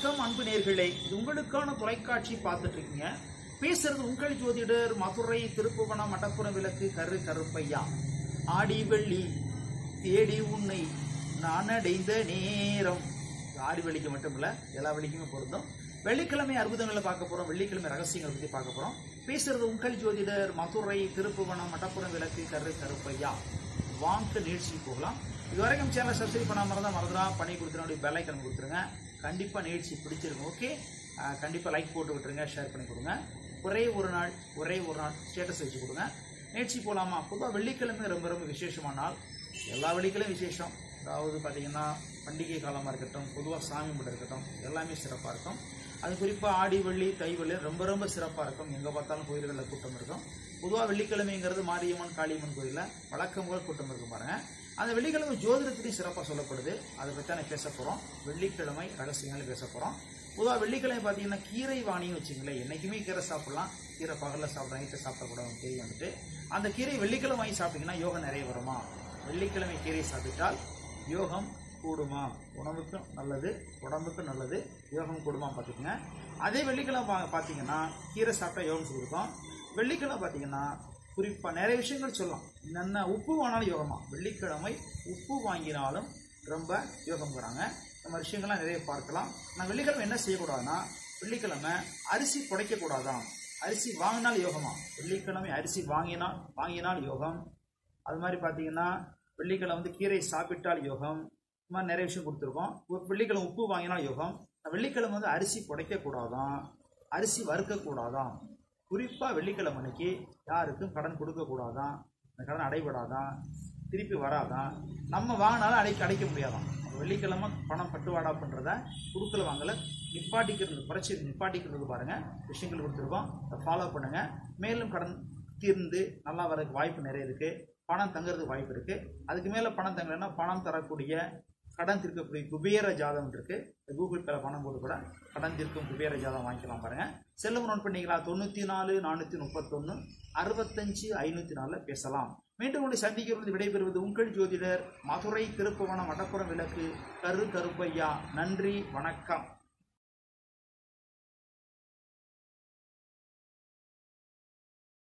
வணக்கம் அன்பு நேர்களே இது உங்களுக்கான தொலைக்காட்சி பார்த்துட்டு இருக்கீங்க பேசுறது உங்கள் ஜோதிடர் மதுரை திருப்புவனம் மட்டப்புறம் விளக்கு கரு கருப்பையா ஆடி வெள்ளி தேடி உன்னை நான் அடைந்த நேரம் இது ஆடி வெள்ளிக்கு மட்டும் இல்ல எல்லா வெள்ளிக்குமே பொருந்தும் வெள்ளிக்கிழமை அற்புதங்களை பார்க்க போறோம் வெள்ளிக்கிழமை ரகசியங்களை பத்தி பார்க்க போறோம் பேசுறது உங்கள் ஜோதிடர் மதுரை திருப்புவனம் மட்டப்புறம் விளக்கு கரு கருப்பையா வாங்க நிகழ்ச்சி போகலாம் இது வரைக்கும் சேனல் சப்ஸ்கிரைப் பண்ணாம இருந்தால் மறந்துடா பண்ணி கொடுத்துருங்க அப்படி பெல் ஐக்கன் கொடுத்துருங்க கண்டிப்பாக நிகழ்ச்சி பிடிச்சிருக்கும் ஓகே கண்டிப்பாக லைக் போட்டு விட்டுருங்க ஷேர் பண்ணி கொடுங்க ஒரே ஒரு நாள் ஒரே ஒரு நாள் ஸ்டேட்டஸ் வச்சு கொடுங்க நிகழ்ச்சி போகலாமா பொதுவாக வெள்ளிக்கிழமை ரொம்ப ரொம்ப விசேஷமான நாள் எல்லா வெள்ளிக்கிழமையும் விசேஷம் அதாவது பார்த்தீங்கன்னா பண்டிகை காலமாக இருக்கட்டும் பொதுவாக சாமி கும்பிட இருக்கட்டும் எல்லாமே சிறப்பாக இருக்கும் அது குறிப்பாக ஆடி வெள்ளி தை வெள்ளி ரொம்ப ரொம்ப சிறப்பாக இருக்கும் எங்கே பார்த்தாலும் கோயில்களில் கூட்டம் இருக்கும் பொதுவாக வெள்ளிக்கிழமைங்கிறது மாரியம்மன் காளியம்மன் கோயிலில் வழக்கம் போல் கூட்டம் இருக்கும் பாருங்க அந்த வெள்ளிக்கிழமை ஜோதிடத்திலையும் சிறப்பாக சொல்லப்படுது அதை பற்றி தான் பேச போகிறோம் வெள்ளிக்கிழமை ரகசியங்கள் பேச போகிறோம் பொதுவாக வெள்ளிக்கிழமை பார்த்தீங்கன்னா கீரை வாணின்னு வச்சுங்களேன் என்றைக்குமே கீரை சாப்பிடலாம் கீரை பகலில் சாப்பிட நைட்டு சாப்பிடக்கூடாது தெரியும் வந்துட்டு அந்த கீரை வெள்ளிக்கிழமை வாங்கி சாப்பிட்டீங்கன்னா யோகம் நிறைய வருமா வெள்ளிக்கிழமை கீரை சாப்பிட்டால் யோகம் கூடுமா உணவுக்கும் நல்லது உடம்புக்கும் நல்லது யோகம் கூடுமா பார்த்துக்கங்க அதே வெள்ளிக்கிழமை பா- பார்த்தீங்கன்னா கீரை சாப்பிட்டா யோகம் கொடுக்கும் வெள்ளிக்கிழமை பார்த்தீங்கன்னா குறிப்பாக நிறைய விஷயங்கள் சொல்லலாம் என்னென்ன உப்பு வாங்கினாலும் யோகமா வெள்ளிக்கிழமை உப்பு வாங்கினாலும் ரொம்ப யோகம்ங்கிறாங்க நம்ம விஷயங்கள்லாம் நிறைய பார்க்கலாம் நான் வெள்ளிக்கிழமை என்ன செய்யக்கூடாதுன்னா வெள்ளிக்கிழமை அரிசி புடைக்கக்கூடாதாம் அரிசி வாங்கினால் யோகமா வெள்ளிக்கிழமை அரிசி வாங்கினால் வாங்கினால் யோகம் அது மாதிரி பார்த்தீங்கன்னா வெள்ளிக்கிழமை வந்து கீரை சாப்பிட்டால் யோகம் இந்த மாதிரி நிறைய விஷயம் கொடுத்துருக்கோம் ஒரு வெள்ளிக்கிழமை உப்பு வாங்கினால் யோகம் வெள்ளிக்கிழமை வந்து அரிசி புடைக்கக்கூடாதாம் அரிசி வறுக்கக்கூடாதாம் குறிப்பாக வெள்ளிக்கிழமை அன்னைக்கு யாருக்கும் கடன் கொடுக்கக்கூடாதான் அந்த கடன் அடைபடாதான் திருப்பி வராதான் நம்ம வாங்கினாலும் அடைக்க அடைக்க முடியாதான் அப்ப வெள்ளிக்கிழமை பணம் பட்டுவாடா பண்ணுறத கொடுக்கல வாங்கல நிப்பாட்டிக்கிறது குறைச்சி நிப்பாட்டிக்கிறது பாருங்க விஷயங்கள் கொடுத்துருக்கோம் அதை ஃபாலோ பண்ணுங்க மேலும் கடன் தீர்ந்து நல்லா வரதுக்கு வாய்ப்பு நிறைய இருக்கு பணம் தங்குறதுக்கு வாய்ப்பு இருக்கு அதுக்கு மேல பணம் தங்கலைன்னா பணம் தரக்கூடிய கடன் தீர்க்கக்கூடிய குபேர ஜாதகம் இருக்கு இந்த கூகுள் பேல பணம் போட்டு கூட கடன் தீர்க்கும் குபேர ஜாதகம் வாங்கிக்கலாம் பாருங்க செல்லம் நோட் பண்ணிக்கலாம் தொண்ணூத்தி நாலு நானூத்தி முப்பத்தொன்னு அறுபத்தஞ்சு ஐநூத்தி நாலுல பேசலாம் மீண்டும் உங்களை சந்திக்கிறது விடைபெறுவது உங்கள் ஜோதிடர் மதுரை திருப்புவனம் வடப்புறம் விளக்கு கரு கருப்பையா நன்றி வணக்கம்